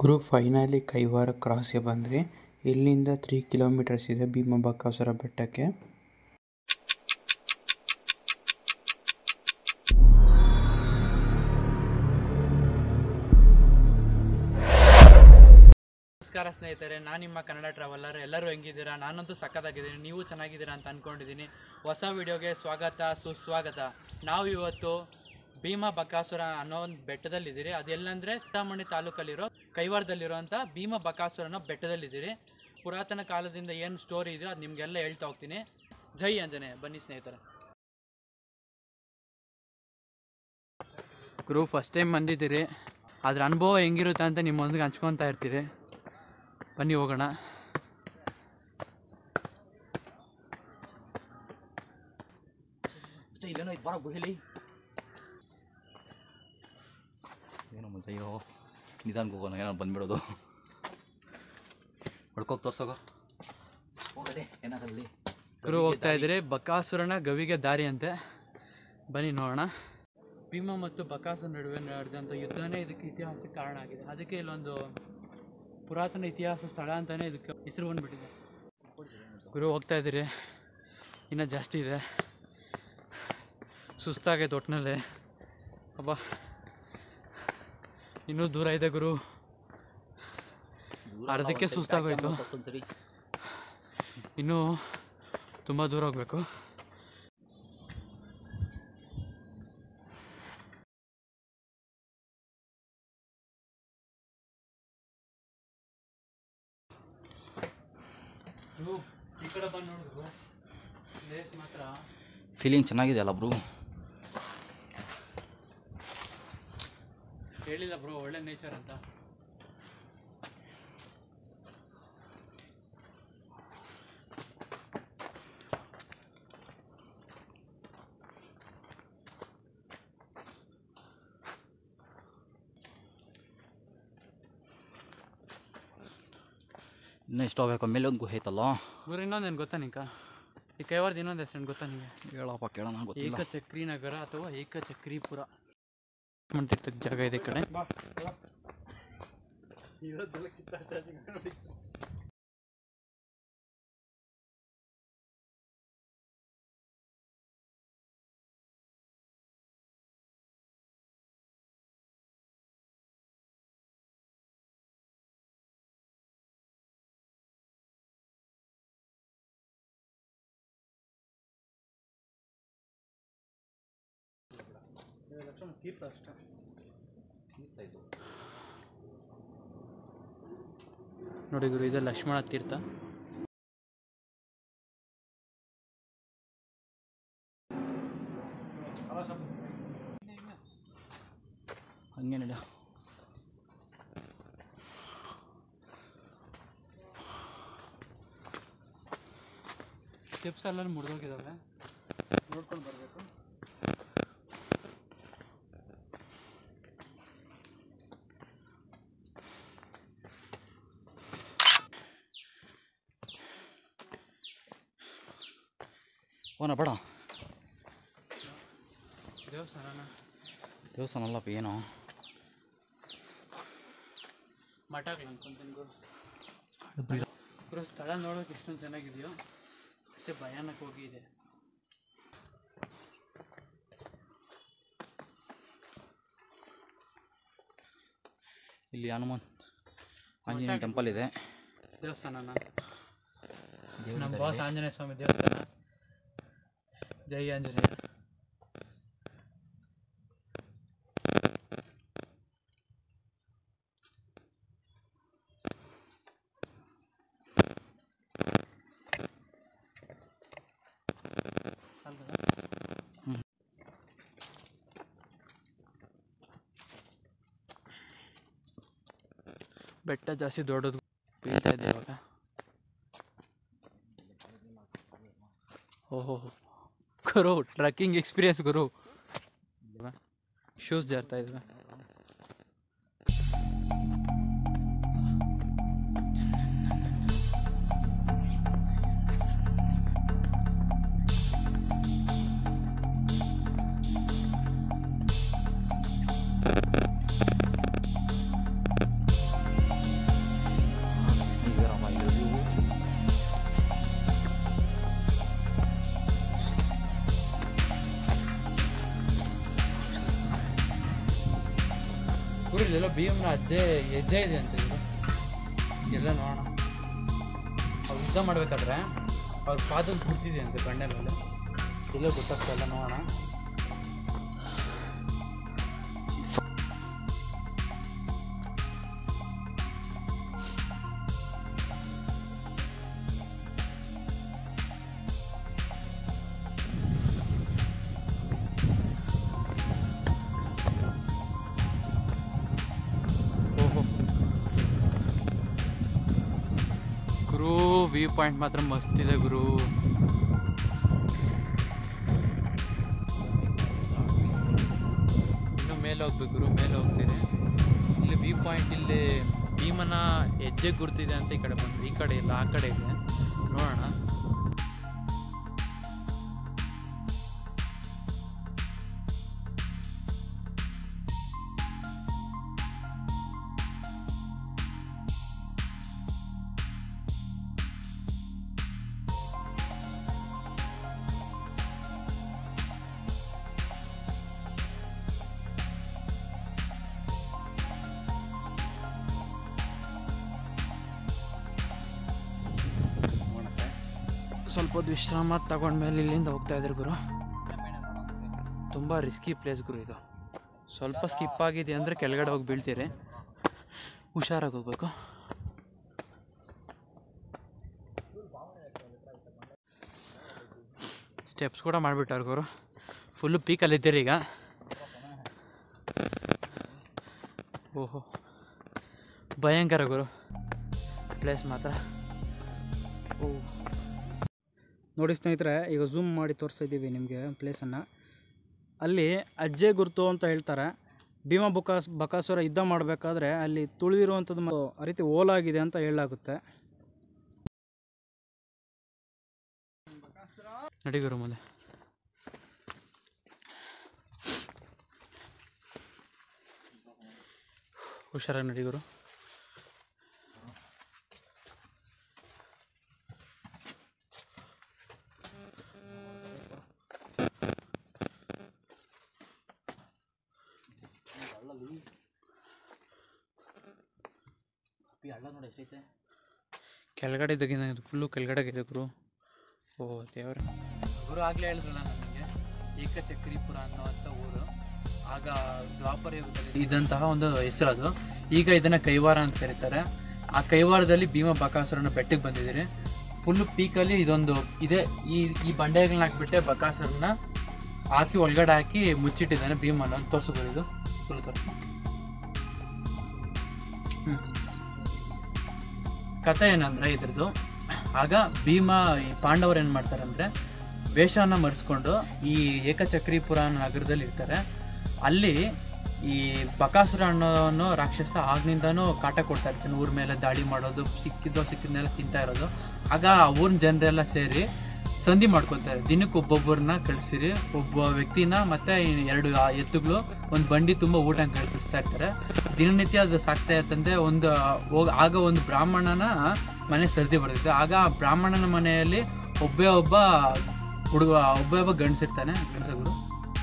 ಗುರು finally Kaivara ಕ್ರಾಸ್ಗೆ ಬಂದ್ವಿ ಇಲ್ಲಿಂದ three kilometres ಇದೆ ಭೀಮಬಕಾಸುರ ಬೆಟ್ಟಕ್ಕೆ ನಮಸ್ಕಾರ ಸ್ನೇಹಿತರೆ ನಾನು ನಿಮ್ಮ ಕನ್ನಡ ಟ್ರಾವೆಲರ್ ಎಲ್ಲರೂ ಹೆಂಗಿದ್ದೀರಾ ನಾನಂತೂ ಸಖತ್ತಾಗಿದ್ದೀನಿ ನೀವು ಚೆನ್ನಾಗಿದ್ದೀರಾ ಅಂತ ಅಂದ್ಕೊಂಡಿದ್ದೀನಿ ಹೊಸ ವಿಡಿಯೋಗೆ ಸ್ವಾಗತ ಸುಸ್ವಾಗತ ನಾವು ಇವತ್ತು ಭೀಮಾ ಬಕಾಸುರ ಅನ್ನೋ ಒಂದು ಬೆಟ್ಟದಲ್ಲಿದ್ದೀರಿ ಅದೆಲ್ಲಂದರೆ ಚಿಂತಾಮಣಿ ತಾಲೂಕಲ್ಲಿರೋ ಕೈವಾರದಲ್ಲಿರೋಂಥ ಭೀಮಾ ಬಕಾಸುರನ ಬೆಟ್ಟದಲ್ಲಿದ್ದೀರಿ ಪುರಾತನ ಕಾಲದಿಂದ ಏನು ಸ್ಟೋರಿ ಇದೆಯೋ ಅದು ನಿಮಗೆಲ್ಲ ಹೇಳ್ತಾ ಹೋಗ್ತೀನಿ ಜೈ ಆಂಜನೇಯ ಬನ್ನಿ ಸ್ನೇಹಿತರೆ ಗುರು ಫಸ್ಟ್ ಟೈಮ್ ಬಂದಿದ್ದೀರಿ ಅದ್ರ ಅನುಭವ ಹೆಂಗಿರುತ್ತೆ ಅಂತ ನಿಮ್ಮೊಂದಿಗೆ ಹಂಚ್ಕೊತಾ ಇರ್ತೀರಿ ಬನ್ನಿ ಹೋಗೋಣ ಇಲ್ಲೇನೋ ಇದು ಬರೋ ಗುಹಿಲಿ ಏನೋ ಮುಂಚೆ ಅಯ್ಯೋ ನಿಧಾನಕ್ಕೆ ಹೋಗೋಣ ಏನೋ ಬಂದ್ಬಿಡೋದು ಹೊಡ್ಕೋಗಿ ತೋರ್ಸೋಗೋ ಹೋಗದೆ ಏನಾಗಲ್ಲಿ ಗುರು ಹೋಗ್ತಾ ಇದ್ರೆ ಬಕಾಸುರನ ಗವಿಗೆ ದಾರಿ ಅಂತೆ ಬನ್ನಿ ನೋಡೋಣ ಭೀಮ ಮತ್ತು ಬಕಾಸುರ ನಡುವೆ ನಡೆದಂಥ ಯುದ್ಧನೇ ಇದಕ್ಕೆ ಇತಿಹಾಸಕ್ಕೆ ಕಾರಣ ಆಗಿದೆ ಅದಕ್ಕೆ ಇಲ್ಲೊಂದು ಪುರಾತನ ಇತಿಹಾಸ ಸ್ಥಳ ಅಂತಲೇ ಇದಕ್ಕೆ ಹೆಸರು ಬಂದ್ಬಿಟ್ಟಿದೆ ಗುರು ಹೋಗ್ತಾ ಇದ್ದೀರಿ ಇನ್ನೂ ಜಾಸ್ತಿ ಇದೆ ಸುಸ್ತಾಗೈತೆ ಒಟ್ಟಿನಲ್ಲಿ ಅಬ್ಬಾ ಇನ್ನೂ ದೂರ ಇದೆ ಗುರು ಅರ್ಧಕ್ಕೆ ಸುಸ್ತಾಗೋಯ್ತು ಒಂದ್ಸರಿ ಇನ್ನೂ ತುಂಬ ದೂರ ಹೋಗ್ಬೇಕು ಈ ಕಡೆ ಬಂದು ನೋಡಿದ್ರು ಪ್ಲೇಸ್ ಮಾತ್ರ ಫೀಲಿಂಗ್ ಚೆನ್ನಾಗಿದೆ ಅಲ್ಲ ಬ್ರೂ ಹೇಳಿಲ್ಲ ಬ್ರೋ ಒಳ್ಳೆ ನೇಚರ್ ಅಂತ ಇನ್ನೂ ಎಷ್ಟು ಹೋಗ್ಬೇಕು ಮೇಲೆ ಒಂದು ಗುಹೆ ಐತಲ್ಲ ಗುರು ಇನ್ನೊಂದೇನು ಗೊತ್ತಾ ನಿಂಕ ಈ ಕೈವಾರ್ದು ಇನ್ನೊಂದು ಹೆಸರು ಗೊತ್ತಾ ನಿಮಗೆ ಹೇಳಪ್ಪ ಕೇಳೋಣ ಗೊತ್ತಿಲ್ಲ ಏಕಚಕ್ರಿ ನಗರ ಅಥವಾ ಏಕಚಕ್ರೀಪುರ ಮಾಡ್ತಿರ್ತಕ್ಕ ಜಾಗ ಇದೆ ಈ ಕಡೆ ತೀರ್ಥ ಅಷ್ಟೇ ನೋಡಿ ಗುರು ಇದು ಲಕ್ಷ್ಮಣ ತೀರ್ಥ ಹಂಗೆ ನಡ ಸ್ಟೆಪ್ಸ್ ಎಲ್ಲ ಮುರಿದೋಗಿದ್ದಾವೆ ನೋಡ್ಕೊಂಡು ಬರಬೇಕು ಓನ ಬೇಡ ದೇವಸ್ಥಾನನ ದೇವಸ್ಥಾನ ಅಲ್ಲಪ್ಪ ಏನೋ ಮಠಗಳು ಅನ್ಕೊಂತೀನಿ ಗುರು ಗುರು ಸ್ಥಳ ನೋಡೋಕೆ ಎಷ್ಟೊಂದು ಚೆನ್ನಾಗಿದೆಯೋ ಅಷ್ಟೇ ಭಯಾನಕವಾಗಿ ಇದೆ ಇಲ್ಲಿ ಹನುಮಾನ್ ಆಂಜನೇಯ ಟೆಂಪಲ್ ಇದೆ ದೇವಸ್ಥಾನನ ದೇವ್ರ ನಮ್ಮ ಇದ್ದಾರೆ. ಬಾಸ್ ಆಂಜನೇಯ ಸ್ವಾಮಿ ದೇವಸ್ಥಾನ ಜೈ ಆಂಜನೇಯ ಅಲ್ವಾ? ಬೆಟ್ಟ ಜಾಸ್ತಿ ದೊಡ್ಡದು ಬೀಳ್ತಾ ಇದೆ ಇವಾಗ ಓಹೋ ಗುರು ಟ್ರಕ್ಕಿಂಗ್ ಎಕ್ಸ್ಪೀರಿಯನ್ಸ್ ಗುರು ಶೂಸ್ ಜಾರ್ತಾ ಇದ್ವಿ ಗುರು ಇಲ್ಲೆಲ್ಲ ಭೀಮ್ನ ಅಜ್ಜೆ ಹೆಜ್ಜೆ ಇದೆ ಅಂತ ಇದು ಎಲ್ಲ ನೋಡೋಣ ಅವ್ರು ಯುದ್ಧ ಮಾಡ್ಬೇಕಾದ್ರೆ ಅವ್ರ ಪಾದದ ಗುರ್ತಿದೆ ಅಂತೆ ಬಂಡೆ ಮೇಲೆ ಎಲ್ಲ ಗೊತ್ತಾಗ್ತಾ ಇಲ್ಲ ನೋಡೋಣ ಓಹೋ ಗುರು ವ್ಯೂ ಪಾಯಿಂಟ್ ಮಾತ್ರ ಮಸ್ತ್ ಇದೆ ಗುರು ಇನ್ನು ಮೇಲೆ ಹೋಗ್ಬೇಕು ಗುರು ಮೇಲೆ ಹೋಗ್ತೀರಿ ಇಲ್ಲಿ ವ್ಯೂ ಪಾಯಿಂಟ್ ಇಲ್ಲಿ ಭೀಮನ ಹೆಜ್ಜೆ ಗುರ್ತಿದೆ ಅಂತ ಈ ಕಡೆ ಬಂದು ಈ ಕಡೆ ಇಲ್ಲ ಆ ಕಡೆ ಇದೆ ನೋಡೋಣ ಸ್ವಲ್ಪ ಹೊತ್ತು ವಿಶ್ರಾಮ ತಗೊಂಡ್ಮೇಲೆ ಇಲ್ಲಿಂದ ಹೋಗ್ತಾ ಇದ್ರು ಗುರು ತುಂಬ ರಿಸ್ಕಿ ಪ್ಲೇಸ್ ಗುರು ಇದು ಸ್ವಲ್ಪ ಸ್ಕಿಪ್ ಆಗಿದೆ ಅಂದರೆ ಕೆಳಗಡೆ ಹೋಗಿ ಬೀಳ್ತೀರಿ ಹುಷಾರಾಗಿ ಹೋಗ್ಬೇಕು ಸ್ಟೆಪ್ಸ್ ಕೂಡ ಮಾಡಿಬಿಟ್ಟಾರ ಗುರು ಫುಲ್ಲು ಪೀಕಲ್ಲಿದ್ದೀರಿ ಈಗ ಓಹೋ ಭಯಂಕರ ಗುರು ಪ್ಲೇಸ್ ಮಾತ್ರ ಓ ನೋಡಿ ಸ್ನೇಹಿತರೆ ಈಗ ಝೂಮ್ ಮಾಡಿ ತೋರಿಸ್ತಾ ಇದ್ದೀವಿ ನಿಮಗೆ ಪ್ಲೇಸನ್ನು ಅಲ್ಲಿ ಅಜ್ಜೆ ಗುರುತು ಅಂತ ಹೇಳ್ತಾರೆ ಭೀಮ ಬಕಾಸ್ ಬಕಾಸುರ ಯುದ್ಧ ಮಾಡಬೇಕಾದ್ರೆ ಅಲ್ಲಿ ತುಳಿದಿರುವಂಥದ್ದು ಮ- ಆ ರೀತಿ ಓಲಾಗಿದೆ ಅಂತ ಹೇಳಲಾಗುತ್ತೆ ನಡಿ ಗುರು ಮುಂದೆ ಹುಷಾರಾಗಿ ನಡಿ ಗುರು ಹಳ್ಳ ನೋಡಿ ಎಷ್ಟೈತೆ ಕೆಳಗಡೆ ಇದ್ದಾಗಿನ ಇದು ಫುಲ್ಲು ಕೆಳಗಡೆ ಇದೆ ಗುರು ಓ ದೇವ್ರ ಗುರು ಆಗಲೇ ಹೇಳಿದ್ರಲ್ಲ ನನಗೆ ಏಕಚಕ್ರೀಪುರ ಅನ್ನುವಂಥ ಊರು ಆಗ ದ್ವಾಪರ ಯುಗದಲ್ಲಿ ಇದ್ದಂತಹ ಒಂದು ಹೆಸರು ಅದು ಈಗ ಇದನ್ನ ಕೈವಾರ ಅಂತ ಕರೀತಾರೆ ಆ ಕೈವಾರದಲ್ಲಿ ಭೀಮ ಬಕಾಸುರನ ಬೆಟ್ಟಕ್ಕೆ ಬಂದಿದ್ದೀರಿ ಫುಲ್ಲು ಪೀಕಲ್ಲಿ ಇದೊಂದು ಇದೆ ಈ ಈ ಬಂಡೆಗಳನ್ನ ಹಾಕ್ಬಿಟ್ಟೆ ಬಕಾಸುರನ ಹಾಕಿ ಒಳಗಡೆ ಹಾಕಿ ಮುಚ್ಚಿಟ್ಟಿದ್ದಾನೆ ಭೀಮನ ಅಂತ ತೋರಿಸ್ಬೋದು ಇದು ಫುಲ್ ತೋರಿಸ್ ಕಥೆ ಏನಂದ್ರೆ ಇದ್ರದ್ದು ಆಗ ಭೀಮ ಈ ಪಾಂಡವರು ಏನು ಮಾಡ್ತಾರೆ ಅಂದರೆ ವೇಷವನ್ನು ಮರೆಸ್ಕೊಂಡು ಈ ಏಕಚಕ್ರೀಪುರ ಅನ್ನೋ ನಗರದಲ್ಲಿ ಇರ್ತಾರೆ ಅಲ್ಲಿ ಈ ಬಕಾಸುರ ಅನ್ನೋನು ರಾಕ್ಷಸ ಆಗ್ನಿಂದನೂ ಕಾಟ ಕೊಡ್ತಾ ಇರ್ತಾನೆ ಊರ ಮೇಲೆ ದಾಳಿ ಮಾಡೋದು ಸಿಕ್ಕಿದ್ದೋ ಸಿಕ್ಕಿದ್ನೆಲ್ಲ ತಿಂತಾ ಇರೋದು ಆಗ ಆ ಊರಿನ ಜನರೆಲ್ಲ ಸೇರಿ ಸಂಧಿ ಮಾಡ್ಕೊತಾರೆ ದಿನಕ್ಕೆ ಒಬ್ಬೊಬ್ಬರನ್ನ ಕಳಿಸಿರಿ ಒಬ್ಬ ವ್ಯಕ್ತಿನ ಮತ್ತೆ ಈ ಎರಡು ಆ ಎತ್ತುಗಳು ಒಂದು ಬಂಡಿ ತುಂಬ ಊಟ ಕಳಿಸ್ತಾ ಇರ್ತಾರೆ ದಿನನಿತ್ಯ ಅದು ಸಾಕ್ತಾ ಇರ್ತಂತೆ ಒಂದು ಹೋಗ ಆಗ ಒಂದು ಬ್ರಾಹ್ಮಣನ ಮನೆ ಸರ್ದಿ ಬರ್ತೈತೆ ಆಗ ಆ ಬ್ರಾಹ್ಮಣನ ಮನೆಯಲ್ಲಿ ಒಬ್ಬೇ ಒಬ್ಬ ಹುಡುಗ ಒಬ್ಬೇ ಒಬ್ಬ ಗಂಡಸಿರ್ತಾನೆ ಗಂಡಸಗಳು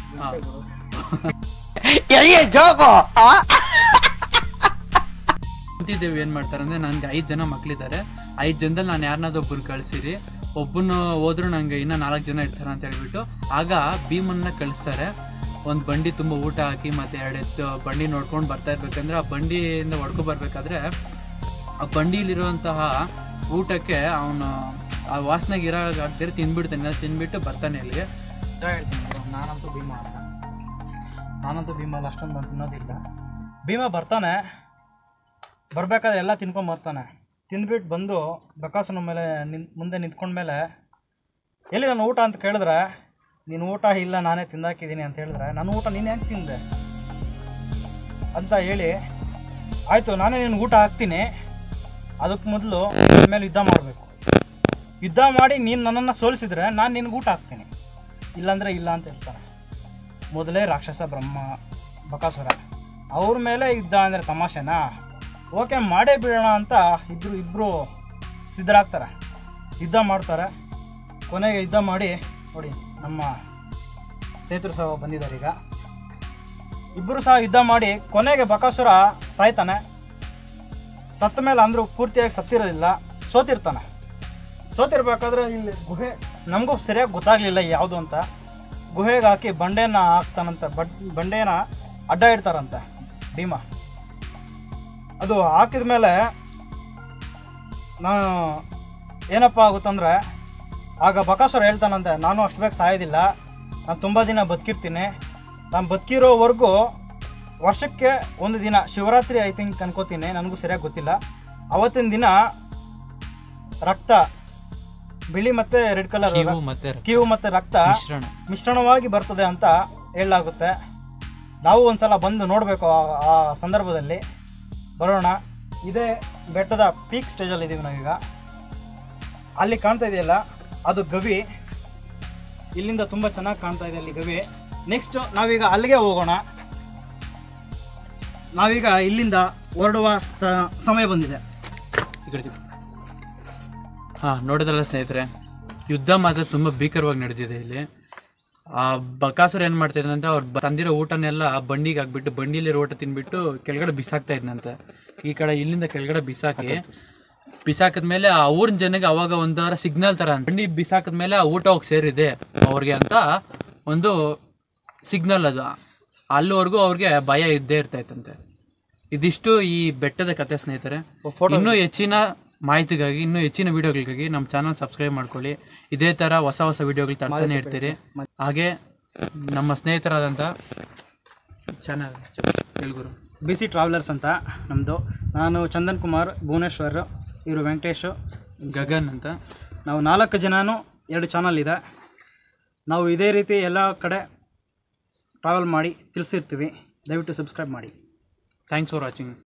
ಕುಂತಿದ್ದೇವೆ ಏನು ಮಾಡ್ತಾರೆ ಅಂದರೆ ನನಗೆ ಐದು ಜನ ಮಕ್ಕಳಿದ್ದಾರೆ ಐದು ಜನದಲ್ಲಿ ನಾನು ಯಾರನ್ನಾದ್ರು ಒಬ್ಬರು ಕಳಿಸಿರಿ ಒಬ್ಬನ ಹೋದ್ರು ನನಗೆ ಇನ್ನೂ ನಾಲ್ಕು ಜನ ಇರ್ತಾರೆ ಅಂತ ಹೇಳ್ಬಿಟ್ಟು ಆಗ ಭೀಮನ್ನ ಕಳಿಸ್ತಾರೆ ಒಂದು ಬಂಡಿ ತುಂಬ ಊಟ ಹಾಕಿ ಮತ್ತು ಎರಡು ಎತ್ತು ಬಂಡಿ ನೋಡ್ಕೊಂಡು ಬರ್ತಾ ಇರ್ಬೇಕಂದ್ರೆ ಆ ಬಂಡಿಯಿಂದ ಹೊಡ್ಕೊ ಬರ್ಬೇಕಾದ್ರೆ ಆ ಬಂಡಿಲಿರುವಂತಹ ಊಟಕ್ಕೆ ಅವನು ಆ ವಾಸನೆಗೆ ಇರೋ ಆಗ್ತಿರ ತಿಂದ್ಬಿಡ್ತಾನೆ ತಿಂದ್ಬಿಟ್ಟು ಬರ್ತಾನೆ ಇಲ್ಲಿಗೆ ನಿಜ ಹೇಳ್ತೀನಿ bro, ನಾನಂತೂ ಭೀಮ ಅಲ್ಲ ನಾನಂತೂ ಭೀಮ ಅಲ್ಲ ಅಷ್ಟೊಂದು ನಾನು ತಿನ್ನೋದಿಲ್ಲ ಭೀಮ ಬರ್ತಾನೆ ಬರ್ಬೇಕಾದ್ರೆ ಎಲ್ಲ ತಿನ್ಕೊಂಡ್ ಬರ್ತಾನೆ ತಿಂದ್ಬಿಟ್ಟು ಬಂದು ಬಕಾಸನ ಮೇಲೆ ನಿನ್ ಮುಂದೆ ನಿಂತ್ಕೊಂಡ್ಮೇಲೆ ಎಲ್ಲಿ ನನ್ನ ಊಟ ಅಂತ ಕೇಳಿದ್ರೆ ನೀನು ಊಟ ಇಲ್ಲ ನಾನೇ ತಿಂದಾಕಿದ್ದೀನಿ ಅಂತ ಹೇಳಿದ್ರೆ ನನ್ನ ಊಟ ನೀನು ಹೆಂಗೆ ತಿಂದೆ ಅಂತ ಹೇಳಿ ಆಯಿತು ನಾನೇ ನಿನ್ನ ಊಟ ಹಾಕ್ತೀನಿ ಅದಕ್ಕೆ ಮೊದಲು ನಿನ್ನ ಮೇಲೆ ಯುದ್ಧ ಮಾಡಬೇಕು ಯುದ್ಧ ಮಾಡಿ ನೀನು ನನ್ನನ್ನು ಸೋಲಿಸಿದ್ರೆ ನಾನು ನಿನಗೆ ಊಟ ಹಾಕ್ತೀನಿ ಇಲ್ಲಾಂದರೆ ಇಲ್ಲ ಅಂತ ಹೇಳ್ತಾರೆ ಮೊದಲೇ ರಾಕ್ಷಸ ಬ್ರಹ್ಮ ಬಕಾಸುರ ಅವ್ರ ಮೇಲೆ ಯುದ್ಧ ಅಂದರೆ ತಮಾಷೆನಾ ಓಕೆ ಮಾಡೇ ಬಿಡೋಣ ಅಂತ ಇಬ್ಬರು ಇಬ್ಬರು ಸಿದ್ಧರಾಗ್ತಾರೆ ಯುದ್ಧ ಮಾಡ್ತಾರೆ ಕೊನೆಗೆ ಯುದ್ಧ ಮಾಡಿ ನೋಡಿ ನಮ್ಮ ಸ್ನೇಹಿತರು ಸಹ ಬಂದಿದ್ದಾರೆ ಈಗ ಇಬ್ಬರು ಸಹ ಯುದ್ಧ ಮಾಡಿ ಕೊನೆಗೆ ಬಕಾಸುರ ಸಾಯ್ತಾನೆ ಸತ್ತ ಮೇಲೆ ಅಂದರೂ ಪೂರ್ತಿಯಾಗಿ ಸತ್ತಿರೋದಿಲ್ಲ ಸೋತಿರ್ತಾನೆ ಸೋತಿರ್ಬೇಕಾದ್ರೆ ಇಲ್ಲಿ ಗುಹೆ ನಮಗೂ ಸರಿಯಾಗಿ ಗೊತ್ತಾಗಲಿಲ್ಲ ಯಾವುದು ಅಂತ ಗುಹೆಗೆ ಹಾಕಿ ಬಂಡೆನ ಹಾಕ್ತಾನಂತೆ ಬಡ್ ಬಂಡೆನ ಅಡ್ಡ ಇಡ್ತಾರಂತೆ ಭೀಮ ಅದು ಹಾಕಿದ ಮೇಲೆ ನಾನು ಏನಪ್ಪ ಆಗುತ್ತಂದ್ರೆ ಆಗ ಬಕಾಸುರ ಹೇಳ್ತಾನಂತೆ ನಾನು ಅಷ್ಟು ಬೇಗ ಸಾಯೋದಿಲ್ಲ ನಾನು ತುಂಬ ದಿನ ಬದುಕಿರ್ತೀನಿ ನಾನು ಬದುಕಿರೋವರೆಗೂ ವರ್ಷಕ್ಕೆ ಒಂದು ದಿನ ಶಿವರಾತ್ರಿ ಐ ಥಿಂಕ್ ಅನ್ಕೋತೀನಿ ನನಗೂ ಸರಿಯಾಗಿ ಗೊತ್ತಿಲ್ಲ ಅವತ್ತಿನ ದಿನ ರಕ್ತ ಬಿಳಿ ಮತ್ತು ರೆಡ್ ಕಲರ್ ಕೀವು ಮತ್ತೆ ಕೀವು ಮತ್ತು ರಕ್ತ ಮಿಶ್ರಣ ಮಿಶ್ರಣವಾಗಿ ಬರ್ತದೆ ಅಂತ ಹೇಳಲಾಗುತ್ತೆ ನಾವು ಒಂದ್ಸಲ ಬಂದು ನೋಡಬೇಕು ಆ ಸಂದರ್ಭದಲ್ಲಿ ಬರೋಣ ಇದೇ ಬೆಟ್ಟದ ಪೀಕ್ ಸ್ಟೇಜಲ್ಲಿ ಇದ್ದೀವಿ ನಾವೀಗ ಅಲ್ಲಿ ಕಾಣ್ತಾ ಇದೆಯಲ್ಲ ಅದು ಗವಿ ಇಲ್ಲಿಂದ ತುಂಬ ಚೆನ್ನಾಗಿ ಕಾಣ್ತಾ ಇದೆ ಅಲ್ಲಿ ಗವಿ ನೆಕ್ಸ್ಟ್ ನಾವೀಗ ಅಲ್ಲಿಗೆ ಹೋಗೋಣ ನಾವೀಗ ಇಲ್ಲಿಂದ ಹೊರಡುವ ಸ್ಥ- ಸಮಯ ಬಂದಿದೆ ಈ ಕಡೆ ತಿರ್ಗು. ಹಾ ನೋಡಿದ್ರಲ್ಲ ಸ್ನೇಹಿತರೆ ಯುದ್ಧ ಮಾತ್ರ ತುಂಬಾ ಭೀಕರವಾಗಿ ನಡೆದಿದೆ ಇಲ್ಲಿ ಆ ಬಕಾಸುರ ಏನ್ ಮಾಡ್ತಾ ಇದ್ನಂತೆ ಅವ್ರು ಬ- ತಂದಿರೋ ಊಟನೆಲ್ಲ ಆ ಬಂಡಿಗೆ ಹಾಕ್ಬಿಟ್ಟು ಬಂಡಿಲಿರೋ ಊಟ ತಿನ್ಬಿಟ್ಟು ಕೆಳಗಡೆ ಬಿಸಾಕ್ತಾ ಇದ್ನಂತೆ ಈ ಕಡೆ ಇಲ್ಲಿಂದ ಕೆಳಗಡೆ ಬಿಸಾಕಿ ಬಿಸಾಕಿದ್ಮೇಲೆ ಆ ಊರಿನ ಜನಕ್ಕೆ ಅವಾಗ ಒಂಥರ ಸಿಗ್ನಲ್ ತರ ಬಂಡಿ ಬಿಸಾಕಿದ್ಮೇಲೆ ಆ ಊಟ ಹೋಗಿ ಸೇರಿದೆ ಅವ್ರಿಗೆ ಅಂತ ಒಂದು ಸಿಗ್ನಲ್ ಅದು ಅಲ್ಲಿವರೆಗೂ ಅವ್ರಿಗೆ ಭಯ ಇದ್ದೇ ಇರ್ತಾ ಇತ್ತಂತೆ ಇದಿಷ್ಟು ಈ ಬೆಟ್ಟದ ಕತೆ ಸ್ನೇಹಿತರೆ ಇನ್ನೂ ಹೆಚ್ಚಿನ ಮಾಹಿತಿಗಾಗಿ ಇನ್ನೂ ಹೆಚ್ಚಿನ ವಿಡಿಯೋಗಳಿಗಾಗಿ ನಮ್ಮ ಚಾನಲ್ ಸಬ್ಸ್ಕ್ರೈಬ್ ಮಾಡ್ಕೊಳ್ಳಿ ಇದೇ ಥರ ಹೊಸ ಹೊಸ ವಿಡಿಯೋಗಳು ತರ್ತಾನೆ ಇರ್ತೀರಿ ಹಾಗೆ ನಮ್ಮ ಸ್ನೇಹಿತರಾದಂಥ ಚಾನಲ್ ಹೇಳ್ಗುರು ಬಿ ಸಿ ಟ್ರಾವೆಲರ್ಸ್ ಅಂತ ನಮ್ಮದು ನಾನು ಚಂದನ್ ಕುಮಾರ್ ಭುವನೇಶ್ವರ್ ಇವರು ವೆಂಕಟೇಶು ಗಗನ್ ಅಂತ ನಾವು ನಾಲ್ಕು ಜನನೂ ಎರಡು ಚಾನಲ್ ಇದೆ ನಾವು ಇದೇ ರೀತಿ ಎಲ್ಲ ಕಡೆ ಟ್ರಾವೆಲ್ ಮಾಡಿ ತಿಳಿಸಿರ್ತೀವಿ ದಯವಿಟ್ಟು ಸಬ್ಸ್ಕ್ರೈಬ್ ಮಾಡಿ ಥ್ಯಾಂಕ್ಸ್ ಫಾರ್ ವಾಚಿಂಗ್